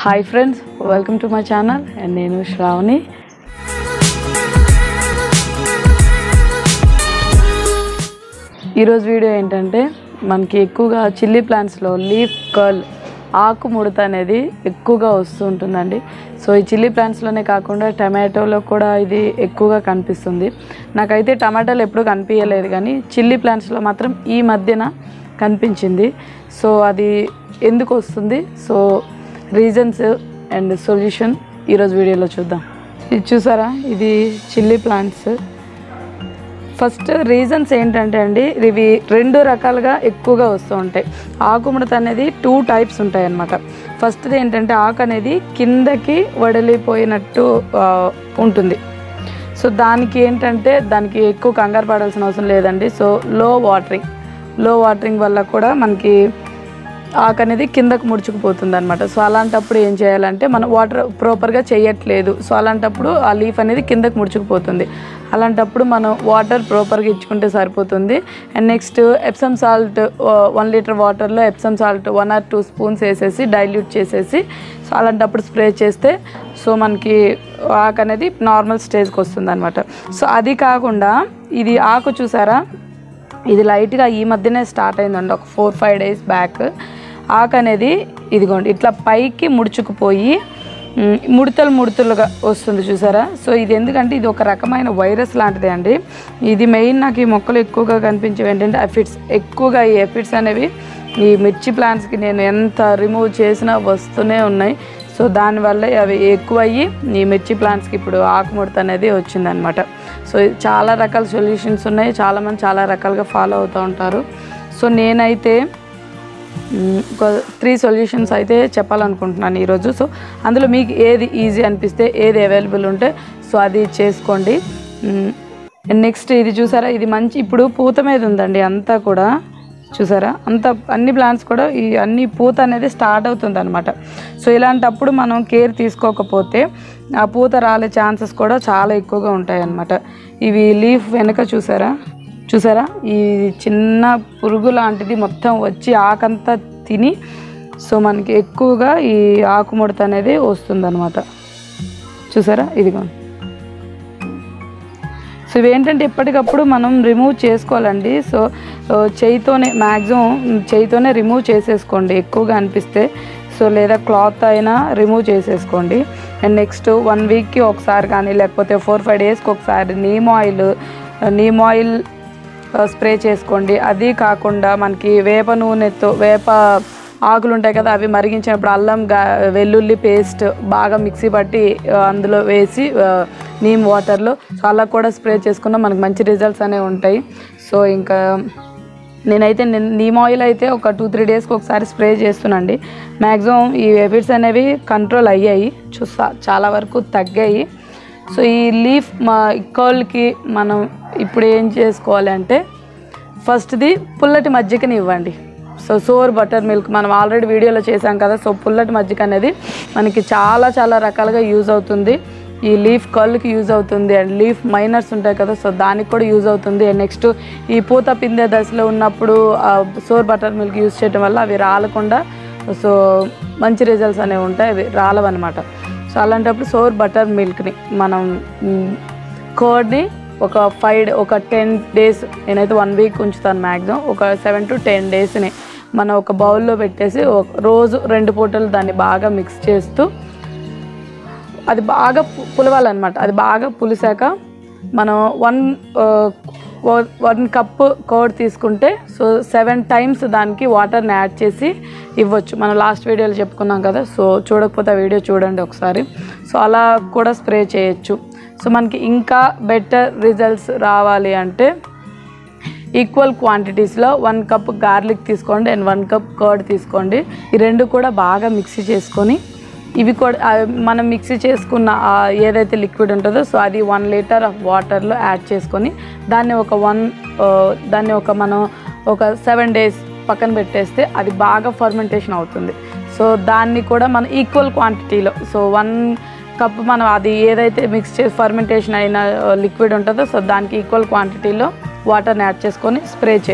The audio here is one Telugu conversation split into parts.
hi friends welcome to my channel and నేను శ్రావణి ఈరోజు వీడియో ఏంటంటే మనకి ఎక్కువగా చిల్లీ ప్లాంట్స్లో లీఫ్ కర్ల్ ఆకు ముడత అనేది ఎక్కువగా వస్తూ ఉంటుందండి సో ఈ చిల్లీ ప్లాంట్స్లోనే కాకుండా టమాటోలో కూడా ఇది ఎక్కువగా కనిపిస్తుంది నాకైతే టమాటాలు ఎప్పుడు కనిపించలేదు కానీ చిల్లీ ప్లాంట్స్లో మాత్రం ఈ మధ్యన కనిపించింది సో అది ఎందుకు వస్తుంది సో రీజన్స్ అండ్ సొల్యూషన్ ఈరోజు వీడియోలో చూద్దాం ఇది చూసారా ఇది చిల్లీ ప్లాంట్స్ ఫస్ట్ రీజన్స్ ఏంటంటే అండి ఇవి రెండు రకాలుగా ఎక్కువగా వస్తూ ఉంటాయి ఆకుముడత అనేది టూ టైప్స్ ఉంటాయి అన్నమాట ఫస్ట్ది ఏంటంటే ఆకు అనేది కిందకి వడిలిపోయినట్టు ఆ, ఉంటుంది సో దానికి ఏంటంటే దానికి ఎక్కువ కంగారు పడాల్సిన అవసరం లేదండి సో లో వాటరింగ్ లో వాటరింగ్ వల్ల కూడా మనకి ఆకు అనేది కిందకు ముడుచుకుపోతుంది అనమాట సో అలాంటప్పుడు ఏం చేయాలంటే మనం వాటర్ ప్రాపర్గా చేయట్లేదు సో అలాంటప్పుడు ఆ లీఫ్ అనేది కిందకు ముడుచుకుపోతుంది అలాంటప్పుడు మనం వాటర్ ప్రాపర్గా ఇచ్చుకుంటే సరిపోతుంది and next Epsom salt one litre వాటర్లో Epsom salt one or two spoons వేసేసి డైల్యూట్ చేసేసి సో అలాంటప్పుడు స్ప్రే చేస్తే సో మనకి ఆకు అనేది నార్మల్ స్టేజ్కి వస్తుంది అనమాట సో అది కాకుండా ఇది ఆకు చూసారా ఇది లైట్గా ఈ మధ్యనే స్టార్ట్ అయిందండి ఒక ఫోర్ ఫైవ్ డేస్ బ్యాక్ ఆకు అనేది ఇదిగోండి ఇట్లా పైకి ముడుచుకుపోయి మ్, ముడతలు ముడతలుగా వస్తుంది చూసారా సో ఇది ఎందుకంటే ఇది ఒక రకమైన వైరస్ లాంటిదే అండి ఇది మెయిన్ నాకు ఈ మొక్కలు ఎక్కువగా కనిపించేవి ఏంటంటే ఎఫిడ్స్ ఎక్కువగా ఈ ఎఫిడ్స్ అనేవి ఈ మిర్చి ప్లాంట్స్కి నేను ఎంత రిమూవ్ చేసినా వస్తూనే ఉన్నాయి సో దానివల్ల అవి ఎక్కువయ్యి ఈ మిర్చి ప్లాంట్స్కి ఇప్పుడు ఆకుముడత అనేది వచ్చిందనమాట సో ఇది చాలా రకాల సొల్యూషన్స్ ఉన్నాయి చాలామంది చాలా రకాలుగా ఫాలో అవుతూ ఉంటారు సో నేనైతే మ్, ఒక త్రీ సొల్యూషన్స్ అయితే చెప్పాలనుకుంటున్నాను ఈరోజు సో అందులో మీకు ఏది ఈజీ అనిపిస్తే ఏది అవైలబుల్ ఉంటే సో అది చేసుకోండి నెక్స్ట్ ఇది చూసారా ఇది మంచి ఇప్పుడు పూత మీద ఉందండి అంతా కూడా చూసారా అంత అన్ని ప్లాంట్స్ కూడా ఈ అన్ని పూత అనేది స్టార్ట్ అవుతుంది అనమాట సో ఇలాంటప్పుడు మనం కేర్ తీసుకోకపోతే ఆ పూత రాలే ఛాన్సెస్ కూడా చాలా ఎక్కువగా ఉంటాయి అన్నమాట ఇవి లీఫ్ వెనక చూసారా చూసారా ఈ చిన్న పురుగు లాంటిది మొత్తం వచ్చి ఆకంతా తిని సో మనకి ఎక్కువగా ఈ ఆకుముడత అనేది వస్తుందన్నమాట చూసారా ఇదిగోండి సో ఇవేంటంటే ఎప్పటికప్పుడు మనం రిమూవ్ చేసుకోవాలండి సో ఆ, చేయితోనే మ్యాక్సిమం చేయితోనే రిమూవ్ చేసేసుకోండి ఎక్కువగా అనిపిస్తే సో లేదా క్లాత్ అయినా రిమూవ్ చేసేసుకోండి అండ్ నెక్స్ట్ వన్ వీక్కి ఒకసారి కానీ లేకపోతే ఫోర్ ఫైవ్ డేస్కి ఒకసారి neem oil neem oil spray చేసుకోండి అది కాకుండా మనకి వేప నూనెతో వేప ఆకులు ఉంటాయి కదా అవి మరిగించినప్పుడు అల్లం గా వెల్లుల్లి పేస్ట్ బాగా మిక్సీ పట్టి ఆ, అందులో వేసి ఆ, నీమ్ వాటర్లో సో అలా కూడా స్ప్రే చేసుకున్నా మనకి మంచి రిజల్ట్స్ అనేవి ఉంటాయి సో ఇంకా నేనైతే నిన్- నీమ్ ఆయిల్ అయితే ఒక టూ త్రీ డేస్కి ఒకసారి స్ప్రే చేస్తున్నాండి మ్యాక్సిమం ఈ ఎఫిడ్స్ అనేవి కంట్రోల్ అయ్యాయి చూసా చాలా వరకు తగ్గాయి సో ఈ లీఫ్ మా కర్ల్కి మనం ఇప్పుడు ఏం చేసుకోవాలి అంటే ఫస్ట్ది పుల్లటి మజ్జిగని ఇవ్వండి సో సోర్ బటర్ మిల్క్ మనం ఆల్రెడీ వీడియోలో చేసాం కదా సో పుల్లటి మజ్జిగ అనేది మనకి చాలా చాలా రకాలుగా యూజ్ అవుతుంది ఈ లీఫ్ కళ్ళుకి యూజ్ అవుతుంది అండ్ లీఫ్ మైనర్స్ ఉంటాయి కదా సో దానికి కూడా యూజ్ అవుతుంది అండ్ నెక్స్ట్ ఈ పూత పిందే దశలో ఉన్నప్పుడు సోర్ బటర్ మిల్క్ యూజ్ చేయడం వల్ల అవి రాలకుండా సో మంచి రిజల్ట్స్ అనేవి ఉంటాయి అవి రాలవన్నమాట సో అలాంటప్పుడు సోర్ బటర్ మిల్క్ని మనం కర్డ్ని ఒక ఫైవ్ ఒక టెన్ డేస్ నేనైతే వన్ వీక్ ఉంచుతాను మ్యాక్సిమం ఒక సెవెన్ టు టెన్ డేస్ని మనం ఒక బౌల్లో పెట్టేసి ఒక రోజు రెండు పూటలు దాన్ని బాగా మిక్స్ చేస్తూ అది బాగా పు- పులవాలన్నమాట అది బాగా పులిసాక మనం వన్ వన్ కప్ కర్డ్ తీసుకుంటే సో సెవెన్ టైమ్స్ దానికి వాటర్ని యాడ్ చేసి ఇవ్వచ్చు మనం లాస్ట్ వీడియోలో చెప్పుకున్నాం కదా సో చూడకపోతే ఆ వీడియో చూడండి ఒకసారి సో అలా కూడా స్ప్రే చేయొచ్చు సో మనకి ఇంకా బెటర్ రిజల్ట్స్ రావాలి అంటే ఈక్వల్ క్వాంటిటీస్లో వన్ కప్ గార్లిక్ తీసుకోండి అండ్ వన్ కప్ కర్డ్ తీసుకోండి ఈ రెండు కూడా బాగా మిక్సీ చేసుకొని ఇవి కూడా ఆ, మనం మిక్సీ చేసుకున్న ఆ ఏదైతే లిక్విడ్ ఉంటుందో సో అది వన్ లీటర్ ఆఫ్ వాటర్లో యాడ్ చేసుకొని దాన్ని ఒక వన్ దాన్ని ఒక మనం ఒక సెవెన్ డేస్ పక్కన పెట్టేస్తే అది బాగా ఫర్మెంటేషన్ అవుతుంది సో దాన్ని కూడా మనం ఈక్వల్ క్వాంటిటీలో సో వన్ కప్ మనం అది ఏదైతే మిక్స్ చేసి ఫర్మెంటేషన్ అయిన లిక్విడ్ ఉంటుందో సో దానికి ఈక్వల్ క్వాంటిటీలో వాటర్ని యాడ్ చేసుకొని స్ప్రే చేయొచ్చు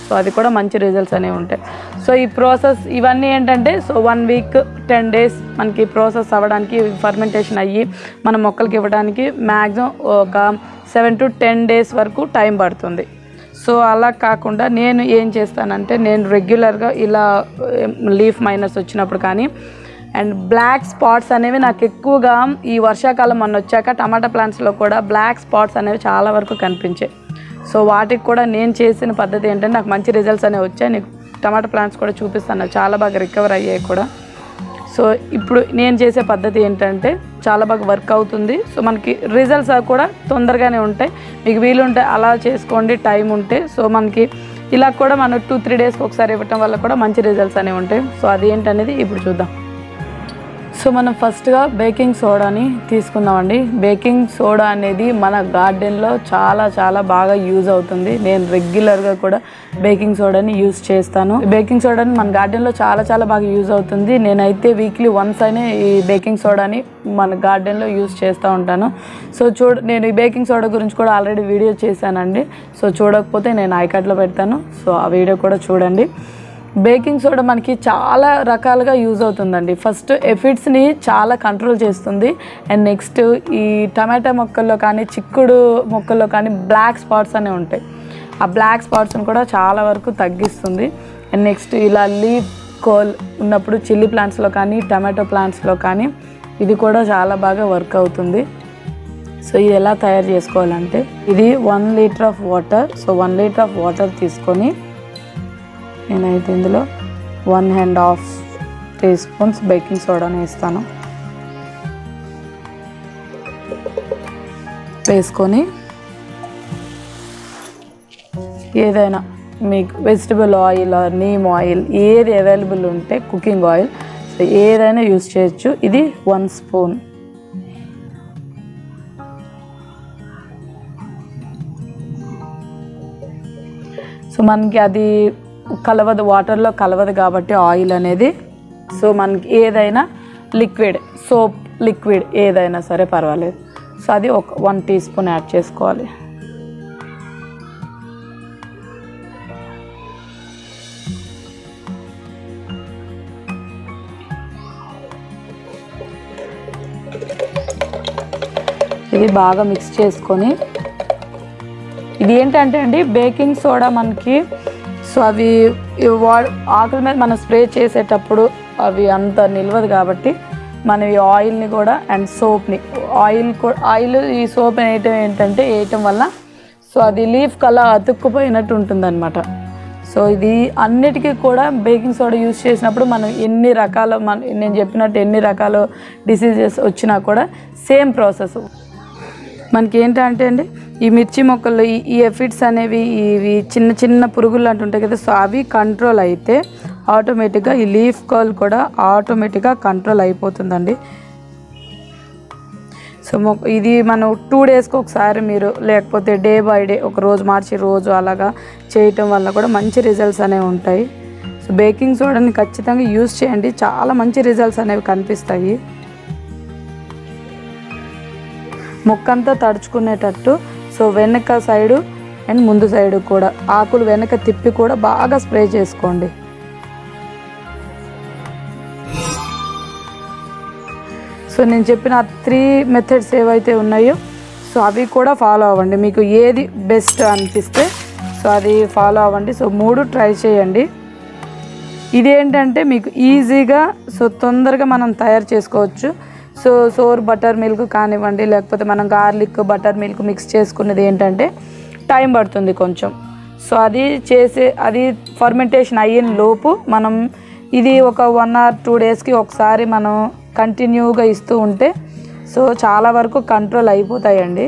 సో అది కూడా మంచి రిజల్ట్స్ అనేవి ఉంటాయి సో ఈ ప్రాసెస్ ఇవన్నీ ఏంటంటే so one week ten days మనకి ప్రాసెస్ అవ్వడానికి ఫర్మెంటేషన్ అయ్యి మన మొక్కలకి ఇవ్వడానికి మ్యాక్సిమం ఒక సెవెన్ టు టెన్ డేస్ వరకు టైం పడుతుంది సో అలా కాకుండా నేను ఏం చేస్తానంటే నేను రెగ్యులర్గా ఇలా లీఫ్ మైనస్ వచ్చినప్పుడు కానీ అండ్ బ్లాక్ స్పాట్స్ అనేవి నాకు ఎక్కువగా ఈ వర్షాకాలం మొన్న వచ్చాక టమాటా ప్లాంట్స్లో కూడా బ్లాక్ స్పాట్స్ అనేవి చాలా వరకు కనిపించాయి సో వాటికి కూడా నేను చేసిన పద్ధతి ఏంటంటే నాకు మంచి రిజల్ట్స్ అనేవి వచ్చాయి నీకు టమాటా ప్లాంట్స్ కూడా చూపిస్తాను చాలా బాగా రికవర్ అయ్యాయి కూడా సో ఇప్పుడు నేను చేసే పద్ధతి ఏంటంటే చాలా బాగా వర్క్ అవుతుంది సో మనకి రిజల్ట్స్ కూడా తొందరగానే ఉంటాయి మీకు వీలుంటే అలా చేసుకోండి టైం ఉంటే సో మనకి ఇలా కూడా మనం టూ త్రీ డేస్కి ఒకసారి ఇవ్వటం వల్ల కూడా మంచి రిజల్ట్స్ అనేవి ఉంటాయి సో అది ఏంటనేది ఇప్పుడు చూద్దాం సో మనం ఫస్ట్గా బేకింగ్ సోడాని తీసుకుందామండి బేకింగ్ సోడా అనేది మన గార్డెన్లో చాలా చాలా బాగా యూజ్ అవుతుంది నేను రెగ్యులర్గా కూడా బేకింగ్ సోడాని యూజ్ చేస్తాను బేకింగ్ సోడాని మన గార్డెన్లో చాలా చాలా బాగా యూజ్ అవుతుంది నేనైతే వీక్లీ వన్స్ అయినా ఈ బేకింగ్ సోడాని మన గార్డెన్లో యూజ్ చేస్తూ ఉంటాను సో చూడ నేను ఈ బేకింగ్ సోడా గురించి కూడా ఆల్రెడీ వీడియో చేశానండి సో చూడకపోతే నేను ఐకార్డ్లో పెడతాను సో ఆ వీడియో కూడా చూడండి బేకింగ్ సోడా మనకి చాలా రకాలుగా యూజ్ అవుతుందండి ఫస్ట్ ఎఫిడ్స్ని చాలా కంట్రోల్ చేస్తుంది అండ్ నెక్స్ట్ ఈ టమాటా మొక్కల్లో కానీ చిక్కుడు మొక్కల్లో కానీ బ్లాక్ స్పాట్స్ అనేవి ఉంటాయి ఆ బ్లాక్ స్పాట్స్ని కూడా చాలా వరకు తగ్గిస్తుంది అండ్ నెక్స్ట్ ఇలా లీఫ్ కోల్ ఉన్నప్పుడు చిల్లీ ప్లాంట్స్లో కానీ టమాటో ప్లాంట్స్లో కానీ ఇది కూడా చాలా బాగా వర్క్ అవుతుంది సో ఇది ఎలా తయారు చేసుకోవాలంటే ఇది one litre of water so one litre of water తీసుకొని నేనైతే ఇందులో one hand half teaspoons బేకింగ్ సోడాని వేస్తాను వేసుకొని ఏదైనా మీకు vegetable oil or neem oil ఏది అవైలబుల్ ఉంటే కుకింగ్ ఆయిల్ సో ఏదైనా యూస్ చేయొచ్చు ఇది వన్ స్పూన్ సో మనకి అది కలవదు వాటర్లో కలవదు కాబట్టి ఆయిల్ అనేది సో మనకి ఏదైనా లిక్విడ్ సోప్ లిక్విడ్ ఏదైనా సరే పర్వాలేదు సో అది ఒక వన్ టీ స్పూన్ యాడ్ చేసుకోవాలి ఇది బాగా మిక్స్ చేసుకొని ఇది ఏంటంటే అండి బేకింగ్ సోడా మనకి సో అవి ఇవి వా ఆకుల మీద మనం స్ప్రే చేసేటప్పుడు అవి అంత నిల్వదు కాబట్టి మనం ఈ ఆయిల్ని కూడా అండ్ సోప్ని ఆయిల్ కూడా ఆయిల్ ఈ సోప్ వేయటం ఏంటంటే వేయటం వల్ల సో అది లీఫ్ కలా అతుక్కుపోయినట్టు ఉంటుందన్నమాట సో ఇది అన్నిటికీ కూడా బేకింగ్ సోడా యూస్ చేసినప్పుడు మనం ఎన్ని రకాల మన నేను చెప్పినట్టు ఎన్ని రకాల డిసీజెస్ వచ్చినా కూడా సేమ్ ప్రాసెస్ మనకి ఏంటంటే అండి ఈ మిర్చి మొక్కల్లో ఈ ఈ ఎఫిడ్స్ అనేవి ఇవి చిన్న చిన్న పురుగులు లాంటి ఉంటాయి కదా సో అవి కంట్రోల్ అయితే ఆటోమేటిక్గా ఈ లీఫ్ కాల్ కూడా ఆటోమేటిక్గా కంట్రోల్ అయిపోతుందండి సో మొక్క ఇది మనం టూ డేస్కి ఒకసారి మీరు లేకపోతే డే బై డే ఒక రోజు మార్చి రోజు అలాగా చేయటం వల్ల కూడా మంచి రిజల్ట్స్ అనేవి ఉంటాయి సో బేకింగ్ సోడాని ఖచ్చితంగా యూస్ చేయండి చాలా మంచి రిజల్ట్స్ అనేవి కనిపిస్తాయి మొక్కంతా తడుచుకునేటట్టు సో వెనక సైడు అండ్ ముందు సైడు కూడా ఆకులు వెనక తిప్పి కూడా బాగా స్ప్రే చేసుకోండి సో నేను చెప్పిన త్రీ మెథడ్స్ ఏవైతే ఉన్నాయో సో అవి కూడా ఫాలో అవ్వండి మీకు ఏది బెస్ట్ అనిపిస్తే సో అది ఫాలో అవ్వండి సో మూడు ట్రై చేయండి ఇదేంటంటే మీకు ఈజీగా సో తొందరగా మనం తయారు చేసుకోవచ్చు సో సోర్ బటర్ మిల్క్ కానివ్వండి లేకపోతే మనం గార్లిక్ బటర్ మిల్క్ మిక్స్ చేసుకున్నది ఏంటంటే టైం పడుతుంది కొంచెం సో అది చేసే అది ఫర్మెంటేషన్ అయిన లోపు మనం ఇది ఒక వన్ ఆర్ టూ డేస్కి ఒకసారి మనం కంటిన్యూగా ఇస్తూ ఉంటే సో చాలా వరకు కంట్రోల్ అయిపోతాయండి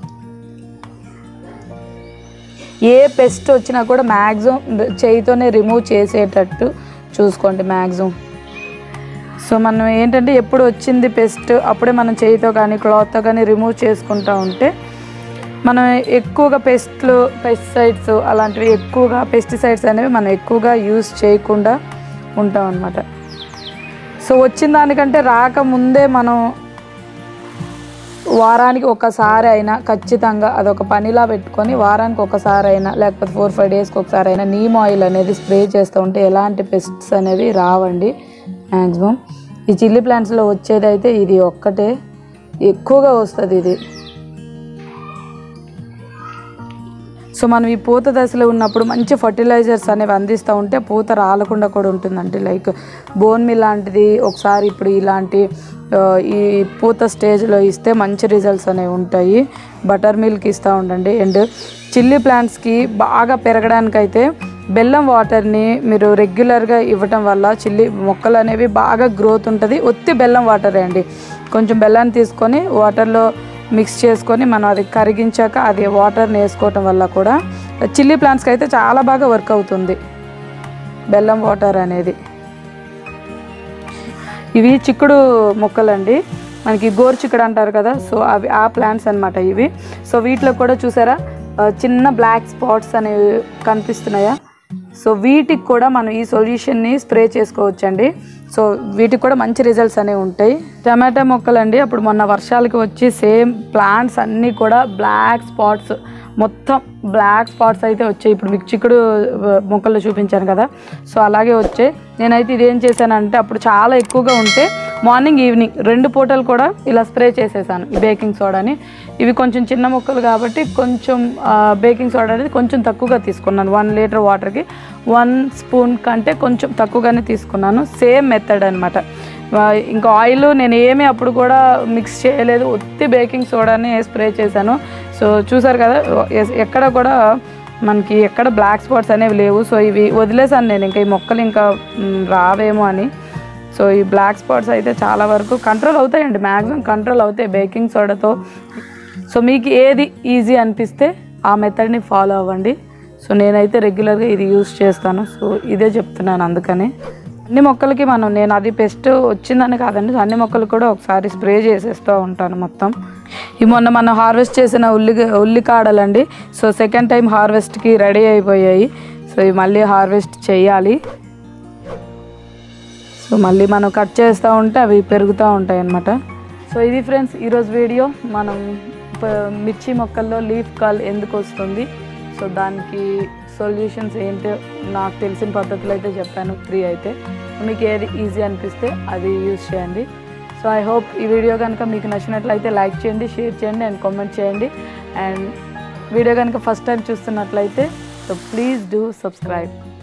ఏ పెస్ట్ వచ్చినా కూడా మ్యాక్సిమం చేయితోనే రిమూవ్ చేసేటట్టు చూసుకోండి మ్యాక్సిమం సో మనం ఏంటంటే ఎప్పుడు వచ్చింది పెస్ట్ అప్పుడే మనం చేయితో కానీ క్లాత్తో కానీ రిమూవ్ చేసుకుంటూ ఉంటే మనం ఎక్కువగా పెస్ట్లు పెస్టిసైడ్స్ అలాంటివి ఎక్కువగా పెస్టిసైడ్స్ అనేవి మనం ఎక్కువగా యూస్ చేయకుండా ఉంటాం అన్నమాట సో వచ్చిన దానికంటే రాకముందే మనం వారానికి ఒకసారి అయినా ఖచ్చితంగా అదొక పనిలా పెట్టుకొని వారానికి ఒకసారి అయినా లేకపోతే ఫోర్ ఫైవ్ డేస్కి ఒకసారి అయినా నీమ్ ఆయిల్ అనేది స్ప్రే చేస్తూ ఉంటే ఎలాంటి పెస్ట్స్ అనేవి రావండి మ్యాక్సిమం ఈ చిల్లీ ప్లాంట్స్లో వచ్చేది అయితే ఇది ఒక్కటే ఎక్కువగా వస్తుంది ఇది సో మనం ఈ పూత దశలో ఉన్నప్పుడు మంచి ఫర్టిలైజర్స్ అనేవి అందిస్తూ ఉంటే పూత రాలకుండా కూడా ఉంటుందండి లైక్ బోన్ మిల్ లాంటిది ఒకసారి ఇప్పుడు ఇలాంటి ఆ, ఈ పూత స్టేజ్లో ఇస్తే మంచి రిజల్ట్స్ అనేవి ఉంటాయి బటర్ మిల్క్ ఇస్తూ ఉండండి అండ్ చిల్లీ ప్లాంట్స్కి బాగా పెరగడానికైతే బెల్లం వాటర్ని మీరు రెగ్యులర్గా ఇవ్వటం వల్ల చిల్లీ మొక్కలు అనేవి బాగా గ్రోత్ ఉంటుంది ఒత్తి బెల్లం వాటరే అండి కొంచెం బెల్లాన్ని తీసుకొని వాటర్లో మిక్స్ చేసుకొని మనం అది కరిగించాక అది వాటర్ని వేసుకోవటం వల్ల కూడా చిల్లీ ప్లాంట్స్కి అయితే చాలా బాగా వర్క్ అవుతుంది బెల్లం వాటర్ అనేది ఇవి చిక్కుడు మొక్కలండి మనకి గోరు చిక్కుడు అంటారు కదా సో అవి ఆ ప్లాంట్స్ అన్నమాట ఇవి సో వీటిలో కూడా చూసారా ఆ, చిన్న బ్లాక్ స్పాట్స్ అనేవి కనిపిస్తున్నాయా సో వీటికి కూడా మనం ఈ సొల్యూషన్ని స్ప్రే చేసుకోవచ్చండి సో వీటికి కూడా మంచి రిజల్ట్స్ అనేవి ఉంటాయి టమాటా మొక్కలండి అప్పుడు మొన్న వర్షాలకి వచ్చి సేమ్ ప్లాంట్స్ అన్నీ కూడా బ్లాక్ స్పాట్స్ మొత్తం బ్లాక్ స్పాట్స్ అయితే వచ్చాయి ఇప్పుడు మీకు చిక్కుడు ఆ, మొక్కలు చూపించాను కదా సో అలాగే వచ్చాయి నేనైతే ఇదేం చేశానంటే అప్పుడు చాలా ఎక్కువగా ఉంటే మార్నింగ్ ఈవినింగ్ రెండు పూటలు కూడా ఇలా స్ప్రే చేసేసాను ఈ బేకింగ్ సోడాని ఇవి కొంచెం చిన్న మొక్కలు కాబట్టి కొంచెం ఆ, బేకింగ్ సోడా అనేది కొంచెం తక్కువగా తీసుకున్నాను వన్ లీటర్ వాటర్కి వన్ స్పూన్ కంటే కొంచెం తక్కువగానే తీసుకున్నాను సేమ్ మెథడ్ అనమాట ఇంకా ఆయిల్ నేను ఏమీ అప్పుడు కూడా మిక్స్ చేయలేదు ఒత్తి బేకింగ్ సోడాని స్ప్రే చేశాను సో చూసారు కదా ఎస్- ఎక్కడ కూడా మనకి ఎక్కడ బ్లాక్ స్పాట్స్ అనేవి లేవు సో ఇవి వదిలేసాను నేను ఇంకా ఈ మొక్కలు ఇంకా మ్, రావేమో అని సో ఈ బ్లాక్ స్పాట్స్ అయితే చాలా వరకు కంట్రోల్ అవుతాయండి మ్యాక్సిమం కంట్రోల్ అవుతాయి బేకింగ్ సోడాతో సో మీకు ఏది ఈజీ అనిపిస్తే ఆ మెథడ్ని ఫాలో అవ్వండి సో నేనైతే రెగ్యులర్గా ఇది యూస్ చేస్తాను సో ఇదే చెప్తున్నాను అందుకని అన్ని మొక్కలకి మనం నేను అది పెస్ట్ వచ్చిందని కాదండి అన్ని మొక్కలు కూడా ఒకసారి స్ప్రే చేసేస్తూ ఉంటాను మొత్తం ఈ మొన్న మనం హార్వెస్ట్ చేసిన ఉల్లి ఉల్లికాడలండి సో సెకండ్ టైం హార్వెస్ట్కి రెడీ అయిపోయాయి సో ఇవి మళ్ళీ హార్వెస్ట్ చేయాలి సో మళ్ళీ మనం కట్ చేస్తూ ఉంటే అవి పెరుగుతూ ఉంటాయి అన్నమాట సో ఇది ఫ్రెండ్స్ ఈరోజు వీడియో మనం ప- మిర్చి మొక్కల్లో లీఫ్ కాల్ ఎందుకు వస్తుంది సో దానికి సొల్యూషన్స్ ఏంటో నాకు తెలిసిన పద్ధతులు అయితే చెప్పాను త్రీ అయితే మీకు ఏది ఈజీ అనిపిస్తే అది యూజ్ చేయండి సో ఐ హోప్ ఈ వీడియో కనుక మీకు నచ్చినట్లయితే లైక్ చేయండి షేర్ చేయండి అండ్ కామెంట్ చేయండి అండ్ వీడియో కనుక ఫస్ట్ టైం చూస్తున్నట్లయితే సో ప్లీజ్ డూ సబ్స్క్రైబ్